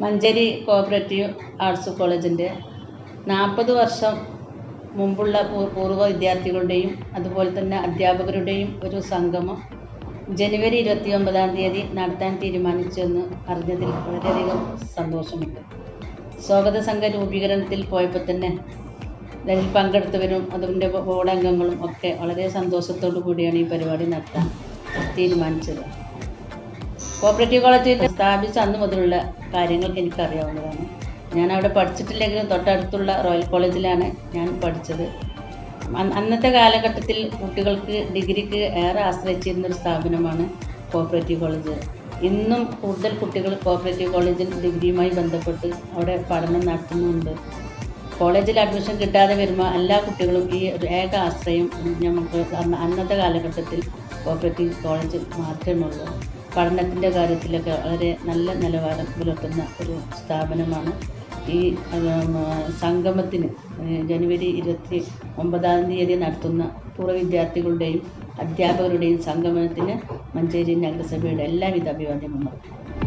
Manjeri cooperative arts കോളേജിൻ്റെ നാൽപ്പത് വർഷം മുമ്പുള്ള പൂ- പൂർവ്വ വിദ്യാർത്ഥികളുടെയും അതുപോലെ തന്നെ അധ്യാപകരുടെയും ഒരു സംഗമം ജനുവരി ഇരുപത്തി ഒമ്പതാം തീയതി നടത്താൻ തീരുമാനിച്ചെന്ന് അറിഞ്ഞതിൽ വളരെയധികം സന്തോഷമുണ്ട് സ്വാഗത സംഘ രൂപീകരണത്തിൽ പോയപ്പോൾ തന്നെ അതിൽ പങ്കെടുത്തവരും അതിൻ്റെ ബോർഡ് അംഗങ്ങളും ഒക്കെ വളരെ സന്തോഷത്തോടു കൂടിയാണ് ഈ പരിപാടി നടത്താൻ തീരുമാനിച്ചത് കോപ്പറേറ്റീവ് കോളേജിൽ സ്ഥാപിച്ച അന്ന് മുതലുള്ള കാര്യങ്ങൾ എനിക്കറിയാവുന്നതാണ് ഞാൻ അവിടെ പഠിച്ചിട്ടില്ലെങ്കിലും തൊട്ടടുത്തുള്ള റോയൽ കോളേജിലാണ് ഞാൻ പഠിച്ചത് അന്ന് അന്നത്തെ കാലഘട്ടത്തിൽ കുട്ടികൾക്ക് ഡിഗ്രിക്ക് ഏറെ ആശ്രയിച്ചിരുന്ന ഒരു സ്ഥാപനമാണ് കോപ്പറേറ്റീവ് കോളേജ് ഇന്നും കൂടുതൽ കുട്ടികൾ കോപ്പറേറ്റീവ് കോളേജിൽ ഡിഗ്രിയുമായി ബന്ധപ്പെട്ട് അവിടെ പഠനം നടത്തുന്നുണ്ട് കോളേജിൽ അഡ്മിഷൻ കിട്ടാതെ വരുമ്പോൾ എല്ലാ കുട്ടികളും ഈ ഒരു ഏക ആശ്രയം നമുക്ക് അന്ന് അന്നത്തെ കാലഘട്ടത്തിൽ കോപ്പറേറ്റീവ് കോളേജ് മാത്രമേ ഉള്ളൂ പഠനത്തിൻ്റെ കാര്യത്തിലൊക്കെ വളരെ നല്ല നിലവാരം പുലർത്തുന്ന ഒരു സ്ഥാപനമാണ് ഈ ഉം, സംഗമത്തിന് ഏഹ്, ജനുവരി ഇരുപത്തി ഒമ്പതാം തീയതി നടത്തുന്ന പൂർവ്വ വിദ്യാർത്ഥികളുടെയും അധ്യാപകരുടെയും സംഗമനത്തിന് മഞ്ചേരി നഗരസഭയുടെ എല്ലാവിധ അഭിവാദ്യങ്ങളും